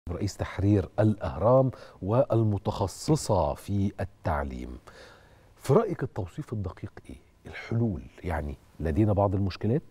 رئيس تحرير الأهرام والمتخصصة في التعليم في رأيك التوصيف الدقيق إيه؟ الحلول يعني لدينا بعض المشكلات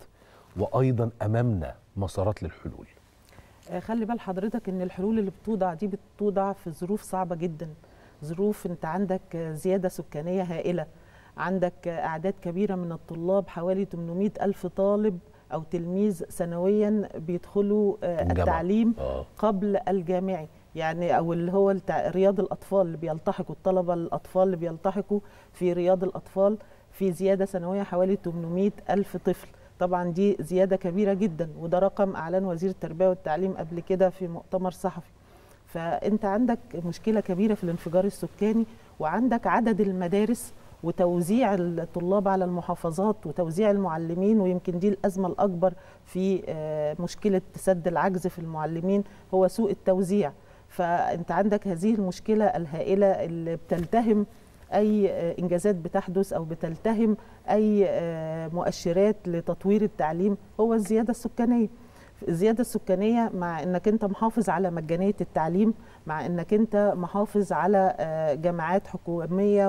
وأيضا أمامنا مسارات للحلول آه، خلي بال حضرتك ان الحلول اللي بتوضع دي بتوضع في ظروف صعبه جدا ظروف انت عندك آه، زياده سكانيه هائله عندك آه، اعداد كبيره من الطلاب حوالي 800 الف طالب او تلميذ سنويا بيدخلوا آه، الجامعة. التعليم آه. قبل الجامعي يعني او اللي هو التع- رياض الاطفال اللي بيلتحقوا الطلبه الاطفال اللي بيلتحقوا في رياض الاطفال في زياده سنويه حوالي 800 الف طفل طبعا دي زياده كبيره جدا وده رقم اعلن وزير التربيه والتعليم قبل كده في مؤتمر صحفي فانت عندك مشكله كبيره في الانفجار السكاني وعندك عدد المدارس وتوزيع الطلاب على المحافظات وتوزيع المعلمين ويمكن دي الازمه الاكبر في آه، مشكله سد العجز في المعلمين هو سوء التوزيع فانت عندك هذه المشكله الهائله اللي بتلتهم اي آه، انجازات بتحدث او بتلتهم اي آه، مؤشرات لتطوير التعليم هو الزياده السكانيه الزياده السكانيه مع انك انت محافظ على مجانيه التعليم مع انك انت محافظ على آه، جامعات حكوميه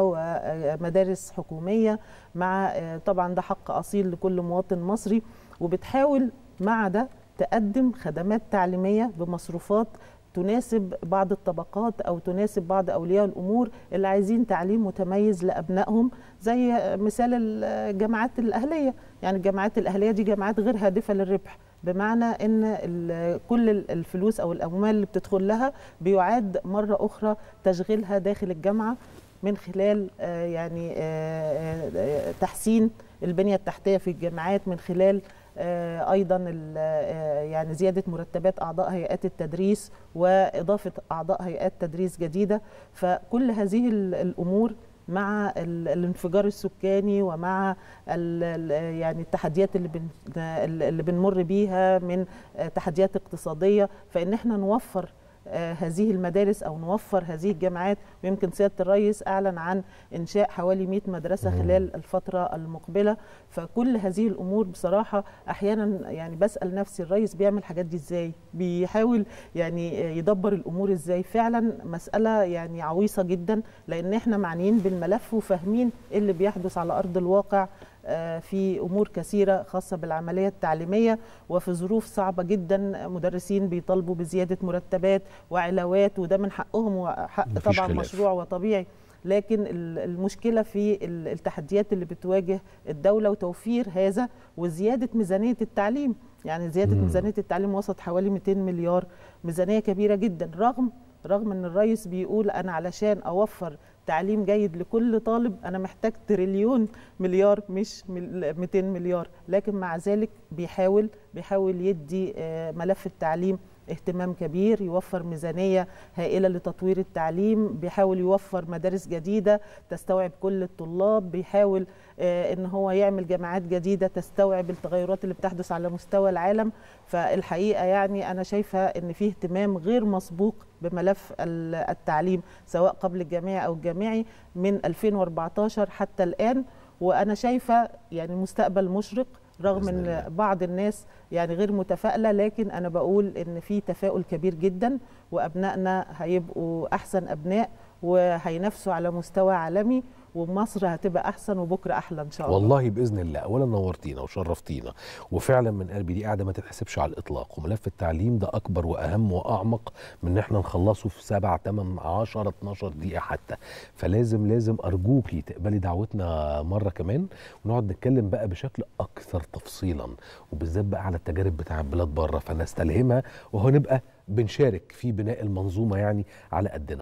ومدارس حكوميه مع آه، طبعا ده حق اصيل لكل مواطن مصري وبتحاول مع ده تقدم خدمات تعليميه بمصروفات تناسب بعض الطبقات او تناسب بعض اولياء الامور اللي عايزين تعليم متميز لابنائهم زي مثال الجامعات الاهليه يعني الجامعات الاهليه دي جامعات غير هادفه للربح بمعنى ان ال- كل ال- الفلوس او الاموال اللي بتدخل لها بيعاد مره اخرى تشغيلها داخل الجامعه من خلال آه، يعني آه، آه، تحسين البنيه التحتيه في الجامعات من خلال آه، ايضا ال- آه، يعني زياده مرتبات اعضاء هيئات التدريس واضافه اعضاء هيئات تدريس جديده فكل هذه ال- الامور مع ال- الانفجار السكاني ومع ال- ال- يعني التحديات اللي بن اللي بنمر بيها من آه، تحديات اقتصاديه فان احنا نوفر آه، هذه المدارس او نوفر هذه الجامعات ويمكن سياده الرئيس اعلن عن انشاء حوالي 100 مدرسه مم. خلال الفتره المقبله فكل هذه الامور بصراحه احيانا يعني بسال نفسي الرئيس بيعمل الحاجات دي ازاي بيحاول يعني آه، يدبر الامور ازاي فعلا مساله يعني عويصه جدا لان احنا معنيين بالملف وفاهمين إيه اللي بيحدث على ارض الواقع آه، في امور كثيره خاصه بالعمليه التعليميه وفي ظروف صعبه جدا مدرسين بيطالبوا بزياده مرتبات وعلاوات وده من حقهم وحق مفيش طبعا خلاف. مشروع وطبيعي لكن ال- المشكله في ال- التحديات اللي بتواجه الدوله وتوفير هذا وزياده ميزانيه التعليم يعني زياده مم. ميزانيه التعليم وصلت حوالي 200 مليار ميزانيه كبيره جدا رغم رغم ان الرئيس بيقول انا علشان اوفر تعليم جيد لكل طالب انا محتاج تريليون مليار مش مل- 200 مليار لكن مع ذلك بيحاول بيحاول يدي آه، ملف التعليم اهتمام كبير يوفر ميزانية هائلة لتطوير التعليم بيحاول يوفر مدارس جديدة تستوعب كل الطلاب بيحاول آه، ان هو يعمل جامعات جديدة تستوعب التغيرات اللي بتحدث على مستوى العالم فالحقيقة يعني أنا شايفة ان فيه اهتمام غير مسبوق بملف ال- التعليم سواء قبل الجامعي أو الجامعي من 2014 حتى الآن وأنا شايفة يعني مستقبل مشرق رغم بإذن ان الله. بعض الناس يعني غير متفائله لكن انا بقول ان في تفاؤل كبير جدا وابنائنا هيبقوا احسن ابناء وهينافسوا على مستوى عالمي ومصر هتبقى احسن وبكره احلى ان شاء الله والله باذن الله اولا نورتينا وشرفتينا وفعلا من قلبي دي قاعده ما تتحسبش على الاطلاق وملف التعليم ده اكبر واهم واعمق من ان احنا نخلصه في 7 8 10 12 دقيقه حتى فلازم لازم ارجوكي تقبلي دعوتنا مره كمان ونقعد نتكلم بقى بشكل اكثر تفصيلا وبالذات بقى على التجارب بتاع بلاد بره فنستلهمها وهنبقى بنشارك في بناء المنظومه يعني على قدنا